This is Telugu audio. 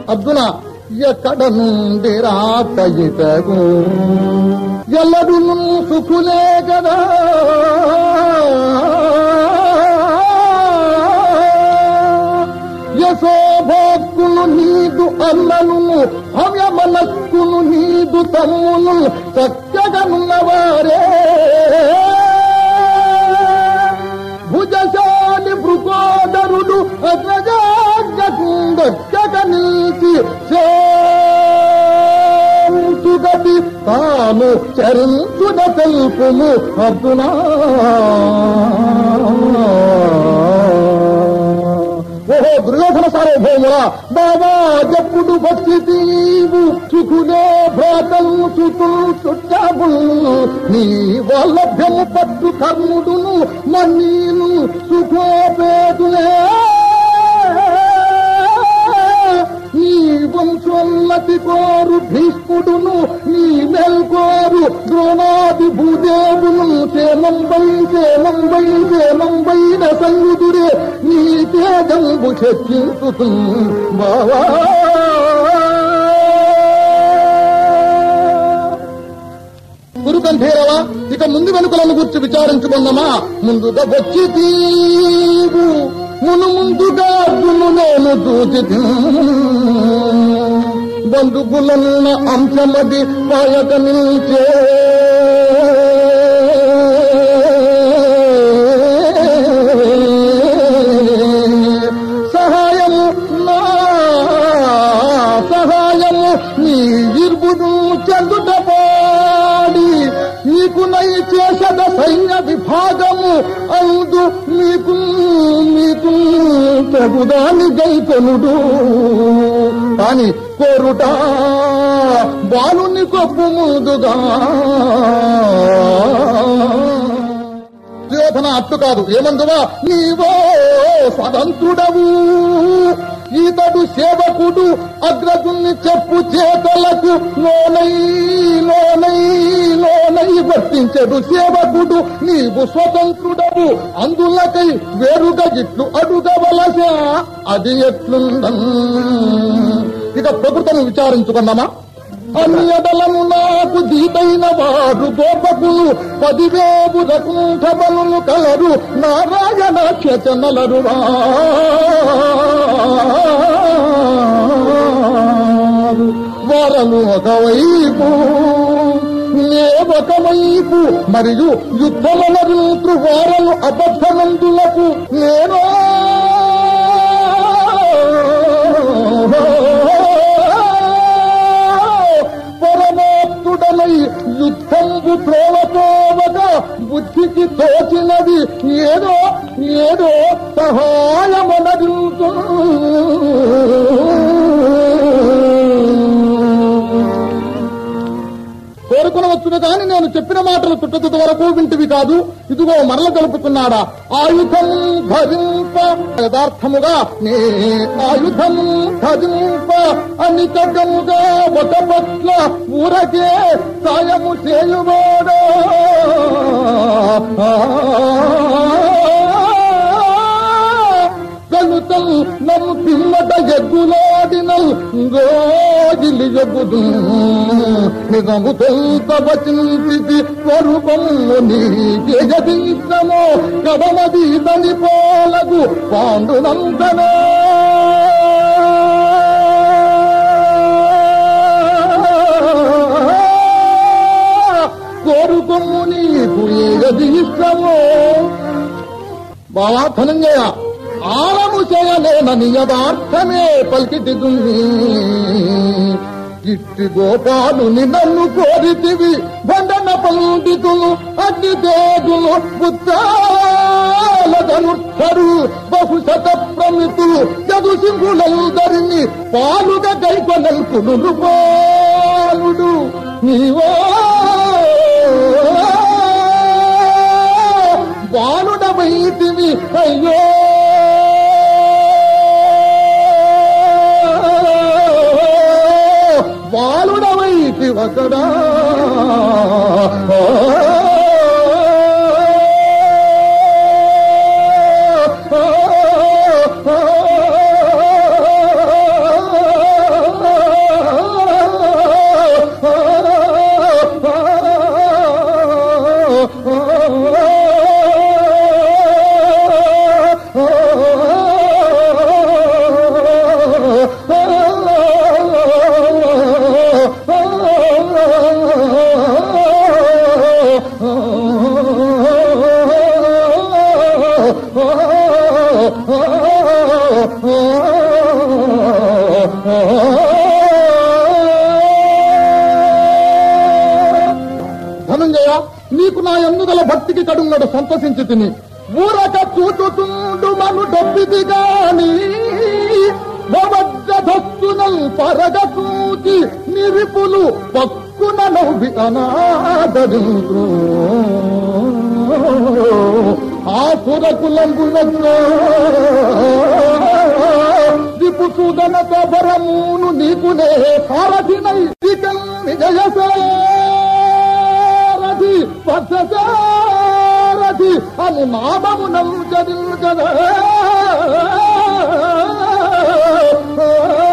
అర్జున ఎక్కడ నుండి రాక ఇతగు ఎల్లడు సుఖులే కదా యశోభోక్కులు నీదు అన్నను భవ్య మనస్కులు నీదు తమ్ములు చక్కగనున్నవారే భుజశాలి భృకోదరుడు అగ్రజాగకుండొచ్చక నీతి శాంతుగతి తాను చరించుద తెలుపుము అర్జునా ఓహో దుర్యోధన సార్వభౌముల బాబా జప్పుడు భక్తి తీవు సుఖులే భ్రాతలు చుతులు చుట్టాబులు నీ వల్లభ్యము పట్టు కర్ముడును మన్నీను సుఖోపేతులే నీ వంశోన్నతి కోరు భీష్ముడును నీ మెల్కోరు ద్రోణాది భూదేవును క్షేమంబై క్షేమంబై క్షేమంబైన సంగుదురే నీ తేజంబు చర్చించు బావా గురుకంఠేరవా ఇక ముందు వెనుకలను గుర్చి విచారించుకుందామా ముందుగా వచ్చి తీవు మును ముందుగా అర్జును నేను దూచి బంధుకులన్న అంశమది పాయక నిల్చే సహాయము నా సహాయము నీ ఇర్బుడు చెందుట పాడి నీకు నై చేసద సైన్య విభాగము అందు నీకు నీకు తగుదాని గైకొనుడు కాని కోరుట బాలుని కొప్పు ముందుగా దుర్యోధన అట్టు కాదు ఏమందువా నీవో స్వతంత్రుడవు ఈతడు సేవకుడు అగ్రజుని చెప్పు చేతలకు లోనై లోనై లోనై వర్తించడు సేవకుడు నీవు స్వతంత్రుడవు అందులకై వేరుగా ఇట్లు అడుగవలసా అది ఎట్లుండం ఇక ప్రభుత్వం విచారించుకుందామా అన్యదలము నాకు దీటైన వారు గోపకులు పదివేపు రకుంఠబలులు కలరు నారాయణ చేతనలరు వరలు ఒకవైపు నే ఒకవైపు మరియు యుద్ధమనరు వారలు అబద్ధమందులకు నేను పరమాత్ముడనై యుద్ధంబు ప్రోవతోవగా బుద్ధికి తోచినది ఏదో ఏదో సహాయమనరుతూ కోరుకునవచ్చును కాని నేను చెప్పిన మాటలు చుట్టతుత వరకు వింటివి కాదు ఇదిగో మరల కలుపుతున్నాడా ఆయుధం ధరింప యథార్థముగా నే ఆయుధం ధరింప అనితముగా ఒక పట్ల ఊరకే సాయము చేయువాడా కలుతం నన్ను పిల్లట ఎగ్గులాడినల్ గోజిలి ఎగ్గుదు నిజము తొంత వచించి స్వరూపము నీకే జదించము కడమది దని పోలకు పాండునందనా కోరుకొమ్ము నీకు ఏది ఇష్టమో బావా ధనంజయ ఆలము చేయలేనని యథార్థమే పలికిటిదుంది ఇట్టి గోపాలుని నన్ను కోరితివి బండన పండితులు అగ్ని తేజులు బుద్ధాలదనుట్టరు బహు శత ప్రమితులు జదు సింహులందరిని పాలుగా గైకొనల్కుడు పాలుడు నీవో బాలుడమైతివి అయ్యో బాలుడమైతి ఒకడా ధనంజయ నీకు నా ఎందుగల భక్తికి కడుంగడు సంతసించి తిని ఊరక చూచుతుండు మను డబ్బిది గాని భవద్దస్తునల్ పరగ చూచి నిరిపులు పక్కున నవ్వి అనాదరించు ఆ సురకులంగునో దిపు సుదన తబరమును నీకునే సారథినై విజయ సారథి పథసారథి అని నామమునం చదిల్ కదా